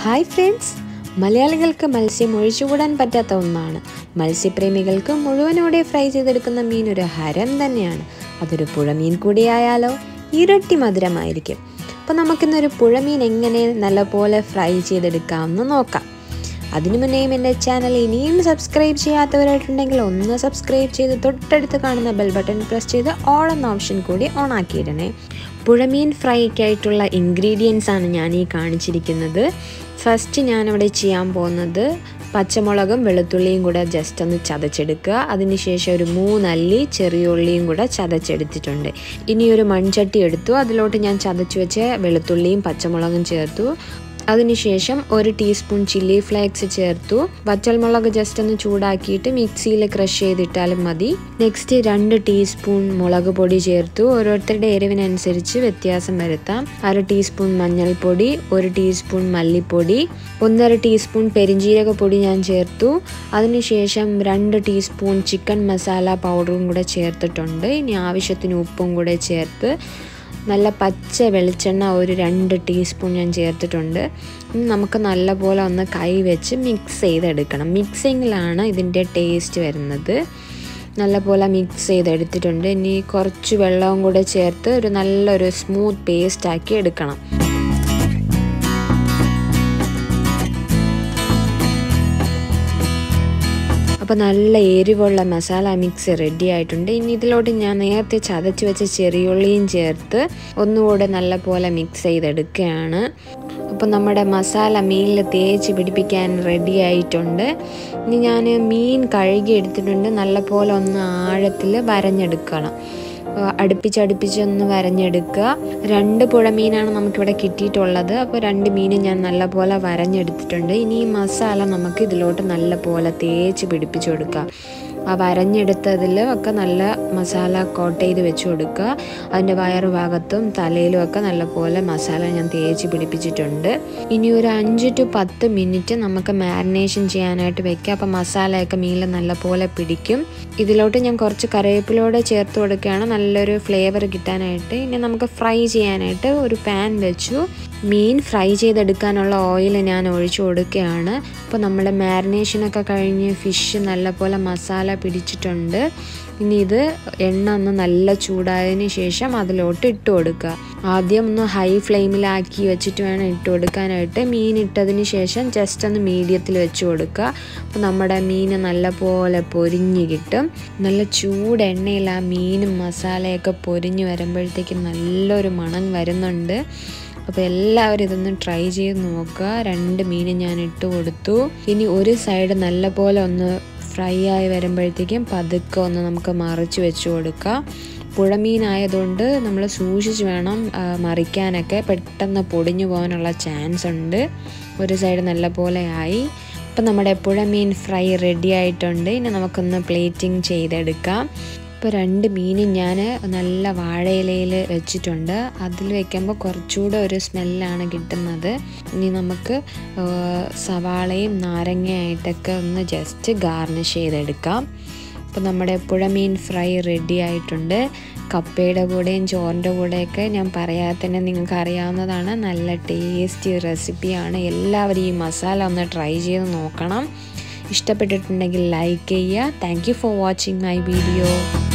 hi friends മലയാളികൾക്ക് മത്സ്യം ഒഴിച്ചുകൂടാൻ പറ്റാത്ത ഒന്നാണ് മത്സ്യപ്രേമികൾക്ക് മുഴുവനോടെ ഫ്രൈ ചെയ്തെടുക്കുന്ന മീൻ ഒരു ഹരം തന്നെയാണ് അതൊരു പുഴമീൻ കൂടിയായാലോ ഇരട്ടി മധുരമായിരിക്കും അപ്പോൾ നമുക്കിന്നൊരു പുഴമീൻ എങ്ങനെ നല്ലപോലെ ഫ്രൈ ചെയ്തെടുക്കാമെന്ന് നോക്കാം അതിനു മുന്നേയും എൻ്റെ ചാനൽ ഇനിയും സബ്സ്ക്രൈബ് ചെയ്യാത്തവരായിട്ടുണ്ടെങ്കിൽ ഒന്ന് സബ്സ്ക്രൈബ് ചെയ്ത് തൊട്ടടുത്ത് കാണുന്ന ബെൽ ബട്ടൺ പ്രസ് ചെയ്ത് ഓൾ എന്ന ഓപ്ഷൻ കൂടി ഓൺ ആക്കിയിടണേ പുഴമീൻ ഫ്രൈക്കായിട്ടുള്ള ഇൻഗ്രീഡിയൻസ് ആണ് ഞാൻ ഈ കാണിച്ചിരിക്കുന്നത് ഫസ്റ്റ് ഞാനിവിടെ ചെയ്യാൻ പോകുന്നത് പച്ചമുളകും വെളുത്തുള്ളിയും കൂടെ ജസ്റ്റ് ഒന്ന് ചതച്ചെടുക്കുക അതിനുശേഷം ഒരു മൂന്നല്ലി ചെറിയ ഉള്ളിയും കൂടെ ചതച്ചെടുത്തിട്ടുണ്ട് ഇനി ഒരു മൺചട്ടി എടുത്തു അതിലോട്ട് ഞാൻ ചതച്ചു വെച്ച വെളുത്തുള്ളിയും പച്ചമുളകും ചേർത്തു അതിനുശേഷം ഒരു ടീസ്പൂൺ ചില്ലി ഫ്ലേക്സ് ചേർത്തു വറ്റൽമുളക് ജസ്റ്റ് ഒന്ന് ചൂടാക്കിയിട്ട് മിക്സിയിൽ ക്രഷ് ചെയ്തിട്ടാലും മതി നെക്സ്റ്റ് രണ്ട് ടീസ്പൂൺ മുളക് പൊടി ചേർത്തു ഓരോരുത്തരുടെ എരിവിനനുസരിച്ച് വ്യത്യാസം വരുത്താം അര ടീസ്പൂൺ മഞ്ഞൾപ്പൊടി ഒരു ടീസ്പൂൺ മല്ലിപ്പൊടി ഒന്നര ടീസ്പൂൺ പെരിഞ്ജീരക പൊടി ഞാൻ ചേർത്തു അതിനുശേഷം രണ്ട് ടീസ്പൂൺ ചിക്കൻ മസാല പൗഡറും കൂടെ ചേർത്തിട്ടുണ്ട് ഇനി ആവശ്യത്തിന് ഉപ്പും കൂടെ ചേർത്ത് നല്ല പച്ച വെളിച്ചെണ്ണ ഒരു രണ്ട് ടീസ്പൂൺ ഞാൻ ചേർത്തിട്ടുണ്ട് ഇനി നമുക്ക് നല്ലപോലെ ഒന്ന് കൈ വെച്ച് മിക്സ് ചെയ്തെടുക്കണം മിക്സിങ്ങിലാണ് ഇതിൻ്റെ ടേസ്റ്റ് വരുന്നത് നല്ലപോലെ മിക്സ് ചെയ്തെടുത്തിട്ടുണ്ട് ഇനി കുറച്ച് വെള്ളവും കൂടെ ചേർത്ത് ഒരു നല്ലൊരു സ്മൂത്ത് പേസ്റ്റ് ആക്കി എടുക്കണം അപ്പോൾ നല്ല എരിവുള്ള മസാല മിക്സ് റെഡി ആയിട്ടുണ്ട് ഇനി ഇതിലോട്ട് ഞാൻ നേരത്തെ ചതച്ച് വെച്ച ചെറിയുള്ളിയും ചേർത്ത് ഒന്നുകൂടെ നല്ലപോലെ മിക്സ് ചെയ്തെടുക്കുകയാണ് അപ്പോൾ നമ്മുടെ മസാല മീനിൽ തേച്ച് പിടിപ്പിക്കാൻ റെഡി ആയിട്ടുണ്ട് ഇനി ഞാൻ മീൻ കഴുകി എടുത്തിട്ടുണ്ട് നല്ലപോലെ ഒന്ന് ആഴത്തിൽ വരഞ്ഞെടുക്കണം അടുപ്പിച്ചടുപ്പിച്ചൊന്ന് വരഞ്ഞെടുക്കുക രണ്ട് പുഴമീനാണ് നമുക്കിവിടെ കിട്ടിയിട്ടുള്ളത് അപ്പോൾ രണ്ട് മീൻ ഞാൻ നല്ലപോലെ വരഞ്ഞെടുത്തിട്ടുണ്ട് ഇനി ഈ മസാല നമുക്ക് ഇതിലോട്ട് നല്ലപോലെ തേച്ച് പിടിപ്പിച്ചു കൊടുക്കുക ആ വരഞ്ഞെടുത്തതിൽ ഒക്കെ നല്ല മസാല കോട്ട് ചെയ്ത് വെച്ച് കൊടുക്കുക അതിൻ്റെ വയറ് ഭാഗത്തും തലയിലും ഒക്കെ നല്ലപോലെ മസാല ഞാൻ തേച്ച് പിടിപ്പിച്ചിട്ടുണ്ട് ഇനി ഒരു അഞ്ച് ടു പത്ത് മിനിറ്റ് നമുക്ക് മാരിനേഷൻ ചെയ്യാനായിട്ട് വെക്കുക അപ്പോൾ മസാലയൊക്കെ മീനിൽ നല്ലപോലെ പിടിക്കും ഇതിലോട്ട് ഞാൻ കുറച്ച് കറിവേപ്പിലൂടെ ചേർത്ത് കൊടുക്കുകയാണ് നല്ലൊരു ഫ്ലേവർ കിട്ടാനായിട്ട് ഇനി നമുക്ക് ഫ്രൈ ചെയ്യാനായിട്ട് ഒരു പാൻ വെച്ചു മീൻ ഫ്രൈ ചെയ്തെടുക്കാനുള്ള ഓയിൽ ഞാൻ ഒഴിച്ചു കൊടുക്കുകയാണ് അപ്പോൾ നമ്മുടെ മാരിനേഷനൊക്കെ കഴിഞ്ഞ് ഫിഷ് നല്ലപോലെ മസാല പിടിച്ചിട്ടുണ്ട് ഇനി ഇത് എണ്ണ ഒന്ന് നല്ല ചൂടായതിന് ശേഷം അതിലോട്ട് ഇട്ട് കൊടുക്കുക ആദ്യം ഒന്ന് ഹൈ ഫ്ലെയിമിലാക്കി വെച്ചിട്ട് വേണം ഇട്ട് കൊടുക്കാനായിട്ട് മീൻ ഇട്ടതിന് ശേഷം ജസ്റ്റ് ഒന്ന് മീഡിയത്തിൽ വെച്ച് കൊടുക്കുക അപ്പോൾ നമ്മുടെ മീൻ നല്ലപോലെ പൊരിഞ്ഞ് കിട്ടും നല്ല ചൂട് എണ്ണയിൽ ആ മീനും മസാലയൊക്കെ പൊരിഞ്ഞ് വരുമ്പോഴത്തേക്ക് നല്ലൊരു മണം വരുന്നുണ്ട് അപ്പോൾ എല്ലാവരും ഇതൊന്ന് ട്രൈ ചെയ്ത് നോക്കുക രണ്ട് മീൻ ഞാൻ ഇട്ട് കൊടുത്തു ഇനി ഒരു സൈഡ് നല്ലപോലെ ഒന്ന് ഫ്രൈ ആയി വരുമ്പോഴത്തേക്കും പതുക്കെ ഒന്ന് നമുക്ക് മറിച്ച് വെച്ച് കൊടുക്കുക പുഴമീനായതുകൊണ്ട് നമ്മൾ സൂക്ഷിച്ച് വേണം മറിക്കാനൊക്കെ പെട്ടെന്ന് പൊടിഞ്ഞു പോകാനുള്ള ചാൻസ് ഉണ്ട് ഒരു സൈഡ് നല്ലപോലെ ആയി ഇപ്പം നമ്മുടെ പുഴമീൻ ഫ്രൈ റെഡി ആയിട്ടുണ്ട് ഇനി നമുക്കൊന്ന് പ്ലേറ്റിംഗ് ചെയ്തെടുക്കാം ഇപ്പോൾ രണ്ട് മീനും ഞാൻ നല്ല വാഴയിലയിൽ വെച്ചിട്ടുണ്ട് അതിൽ വെക്കുമ്പോൾ കുറച്ചുകൂടെ ഒരു സ്മെല്ലാണ് കിട്ടുന്നത് ഇനി നമുക്ക് സവാളയും നാരങ്ങയായിട്ടൊക്കെ ഒന്ന് ജസ്റ്റ് ഗാർണിഷ് ചെയ്തെടുക്കാം അപ്പോൾ നമ്മുടെ പുഴമീൻ ഫ്രൈ റെഡി ആയിട്ടുണ്ട് കപ്പയുടെ കൂടെയും ചോറിൻ്റെ കൂടെയൊക്കെ ഞാൻ പറയാതെ തന്നെ നിങ്ങൾക്ക് അറിയാവുന്നതാണ് നല്ല ടേസ്റ്റി റെസിപ്പിയാണ് എല്ലാവരും ഈ മസാല ഒന്ന് ട്രൈ ചെയ്ത് നോക്കണം ഇഷ്ടപ്പെട്ടിട്ടുണ്ടെങ്കിൽ ലൈക്ക് ചെയ്യുക thank you for watching my video